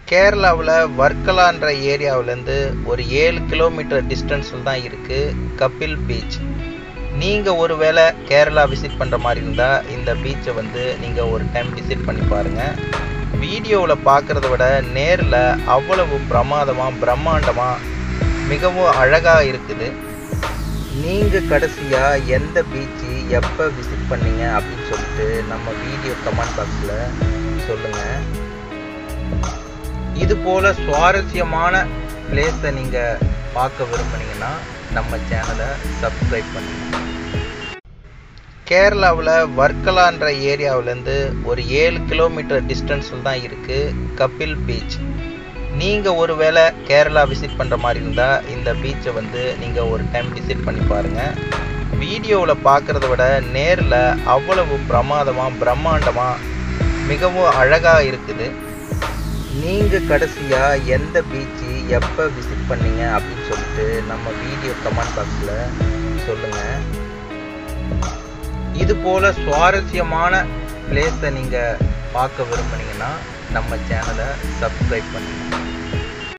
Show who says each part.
Speaker 1: கேரளாவில் வர்க்கலான்ற ஏரியாவிலேருந்து ஒரு ஏழு கிலோமீட்டர் டிஸ்டன்ஸில் தான் இருக்குது கபில் பீச் நீங்கள் ஒரு வேளை கேரளா விசிட் பண்ணுற மாதிரி இருந்தால் இந்த பீச்சை வந்து நீங்கள் ஒரு டைம் விசிட் பண்ணி பாருங்கள் வீடியோவில் பார்க்குறத விட நேரில் அவ்வளவு பிரமாதமாக பிரம்மாண்டமாக மிகவும் அழகாக இருக்குது நீங்கள் கடைசியாக எந்த பீச்சு எப்போ விசிட் பண்ணீங்க அப்படின்னு சொல்லிட்டு நம்ம வீடியோ கமெண்ட் பாக்ஸில் சொல்லுங்கள் இது போல் சுவாரஸ்யமான பிளேஸை நீங்கள் பார்க்க விரும்புனீங்கன்னா நம்ம சேனலை சப்ஸ்கிரைப் பண்ணுங்க கேரளாவில் வர்க்கலான்ற ஏரியாவிலேருந்து ஒரு ஏழு கிலோமீட்டர் டிஸ்டன்ஸில் தான் இருக்குது கபில் பீச் நீங்கள் ஒரு வேளை கேரளா விசிட் பண்ணுற மாதிரி இருந்தால் இந்த பீச்சை வந்து நீங்கள் ஒரு டைம் விசிட் பண்ணி பாருங்கள் வீடியோவில் பார்க்குறத விட நேரில் அவ்வளவு பிரமாதமாக பிரம்மாண்டமாக மிகவும் அழகாக இருக்குது நீங்கள் கடைசியாக எந்த பீச்சு எப்போ விசிட் பண்ணீங்க அப்படின்னு சொல்லிட்டு நம்ம வீடியோ கமெண்ட் பாக்ஸில் சொல்லுங்கள் இது போல் சுவாரஸ்யமான பிளேஸை நீங்கள் பார்க்க விரும்புனீங்கன்னா நம்ம சேனலை சப்ஸ்கிரைப் பண்ணுங்கள்